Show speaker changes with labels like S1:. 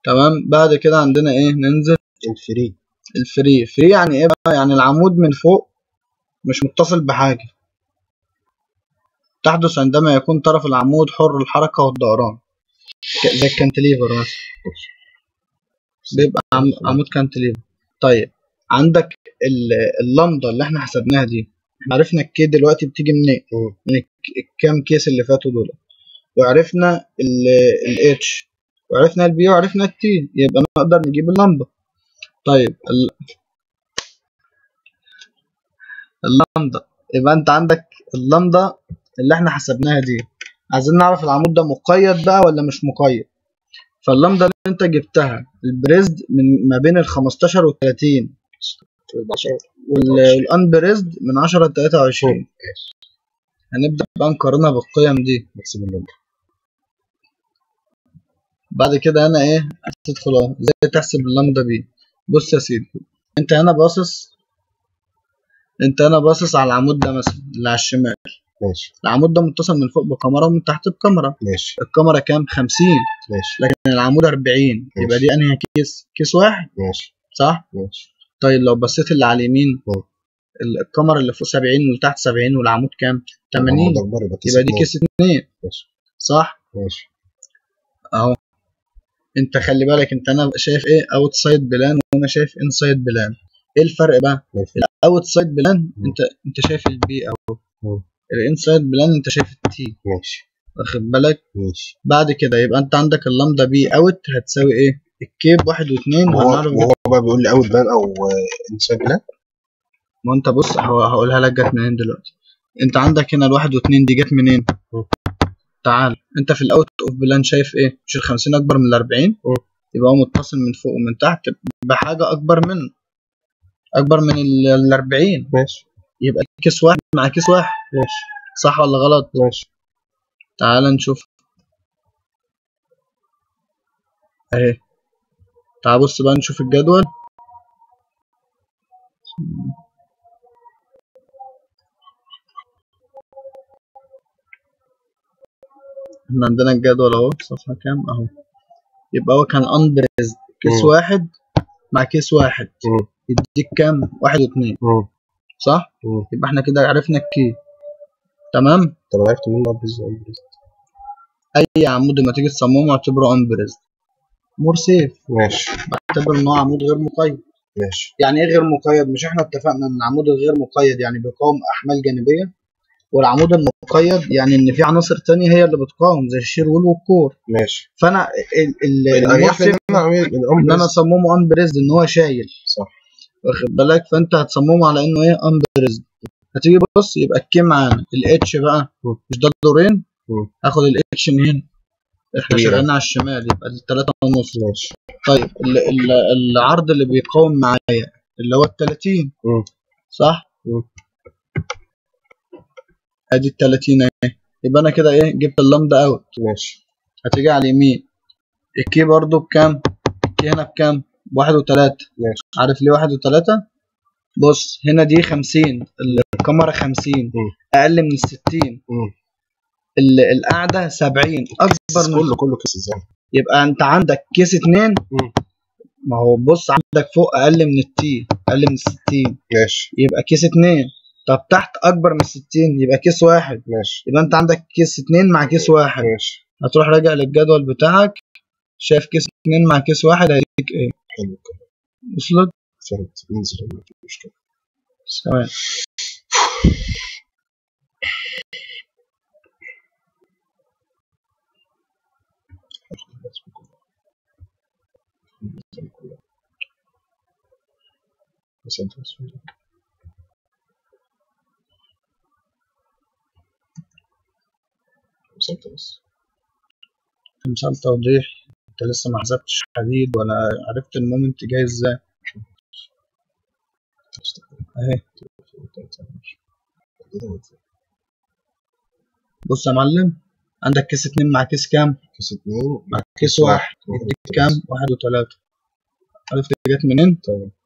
S1: تمام بعد كده عندنا ايه ننزل
S2: الفري
S1: الفري فري يعني ايه بقى يعني العمود من فوق مش متصل بحاجة تحدث عندما يكون طرف العمود حر الحركة والدوران ك- زي الكانتليفر مثلا بيبقى عم- عمود كانتليفر طيب عندك ال- اللمضة اللي احنا حسبناها دي احنا عرفنا الكي دلوقتي بتيجي منين
S2: مم.
S1: من الك- الكام كيس اللي فاتوا دول وعرفنا الاتش وعرفنا البي وعرفنا التي يبقى نقدر نجيب اللمبة طيب ال- اللمبة يبقى انت عندك اللمبة اللي احنا حسبناها دي عايزين نعرف العمود ده مقيد بقى ولا مش مقيد فاللمبة اللي انت جبتها البريزد من ما بين ال 15 وال 30 والانبريزد من 10 ل 23 هنبدأ بقى نقارنها بالقيم دي
S2: نحسب اللمبة
S1: بعد كده انا ايه هتدخل اهو ازاي تحسب اللامدا بي بص يا سيدي انت هنا باصص انت هنا باصص على العمود ده مثلا اللي على الشمال
S2: ماشي
S1: العمود ده متصل من فوق بكاميرا ومن تحت بكاميرا
S2: ماشي
S1: الكاميرا كام 50
S2: ماشش
S1: لكن العمود 40 يبقى دي انهي كيس كيس واحد
S2: ماشي
S1: صح
S2: ماشي
S1: طيب لو بصيت اللي على اليمين
S2: مم.
S1: ال- الكاميرا اللي فوق 70 واللي تحت 70 والعمود كام 80
S2: العمود أكبر يبقى كيس
S1: يبقى دي
S2: اتنين.
S1: كيس 2
S2: ماشي
S1: صح
S2: ماشي
S1: اهو انت خلي بالك انت انا شايف ايه اوت سايد بلان وانا شايف انسايد بلان ايه الفرق بقى
S2: ماشي
S1: الاوت سايد بلان
S2: مم.
S1: انت انت شايف البي او
S2: مم.
S1: الانسايد بلان انت شايف التي
S2: ماشي
S1: واخد بالك
S2: ماشي
S1: بعد كده يبقى انت عندك اللامدا بي اوت هتساوي ايه الكيب واحد واثنين
S2: وهو
S1: وهنعرف
S2: وهو بقى بيقول لي اوت بان او انسان بلان
S1: ما انت بص هو هقولها لك جت منين دلوقتي انت عندك هنا الواحد واثنين دي جت منين
S2: مم.
S1: تعال انت في الاوت اوف بلان شايف ايه مش ال 50 اكبر من ال 40
S2: مم.
S1: يبقى هو متصل من فوق ومن تحت بحاجه اكبر منه اكبر من ال 40
S2: ماشي
S1: يبقى كيس واحد مع كيس واحد
S2: ماشي
S1: صح ولا غلط
S2: ماشي
S1: تعال نشوف اهي تعال بص بقى نشوف الجدول احنا عندنا الجدول اهو صفحة كام اهو يبقى هو كان unbraced كيس
S2: مم.
S1: واحد مع كيس واحد
S2: مم.
S1: يديك كام واحد واثنين
S2: مم.
S1: صح
S2: مم.
S1: يبقى احنا كده عرفنا الكي تمام
S2: طب أنا عرفت منه أبرز
S1: اي عمود لما تيجي تصممه اعتبره unbraced مور سيف
S2: ماشي
S1: اعتبر ان هو عمود غير مقيد
S2: ماشي
S1: يعني ايه غير مقيد مش احنا اتفقنا ان العمود الغير مقيد يعني بيقاوم احمال جانبيه والعمود المقيد يعني ان في عناصر تانية هي اللي بتقاوم زي الشير وول والكور ماشي فانا ال- ال-
S2: الأريح
S1: المور
S2: إن
S1: سيف
S2: أنا أعمل
S1: ان انا
S2: الأمر
S1: اصممه انبريزد ان هو شايل
S2: صح
S1: واخد بالك فانت هتصممه على انه ايه انبريزد هتيجي بص يبقى الكي معانا الاتش بقى
S2: مم.
S1: مش ده الدورين
S2: مم.
S1: هاخد الاتش منين احنا
S2: كبيرة.
S1: شغالين على الشمال يبقى التلاتة ونص
S2: ماشي
S1: طيب ال ال العرض اللي بيقاوم معايا اللي هو ال 30
S2: مم.
S1: صح؟
S2: مم.
S1: ادي ال 30 اهي يبقى انا كده ايه جبت اللمدا اوت
S2: ماشي
S1: هتيجي على اليمين الكي برضو بكام؟ الكي هنا بكام؟ بواحد وتلاتة
S2: ماشي
S1: عارف ليه واحد وتلاتة؟ بص هنا دي خمسين الكاميرا خمسين
S2: مم.
S1: أقل من الستين
S2: مم.
S1: ال- القعدة سبعين أكبر من
S2: كله كله كيس ازاي
S1: يبقى أنت عندك كيس اتنين
S2: مم.
S1: ما هو بص عندك فوق أقل من التي أقل من الستين
S2: ماشي
S1: يبقى كيس اتنين طب تحت أكبر من الستين يبقى كيس واحد
S2: ماشي
S1: يبقى أنت عندك كيس اتنين مع كيس واحد
S2: ماشي
S1: هتروح راجع للجدول بتاعك شايف كيس اتنين مع كيس واحد هيديك ايه
S2: حلو كده
S1: وصلت
S2: فهمت انزل ما في مشكلة
S1: تمام
S2: بس انت بس بس انت بس
S1: مثال توضيح انت لسه ما حسبتش حديد ولا عرفت المومنت جاي ازاي اهي بص يا معلم عندك كيس اتنين مع كيس كام
S2: كيس اتنين
S1: مع كيس واحد يديك كام واحد وتلاتة عرفت جت منين
S2: تمام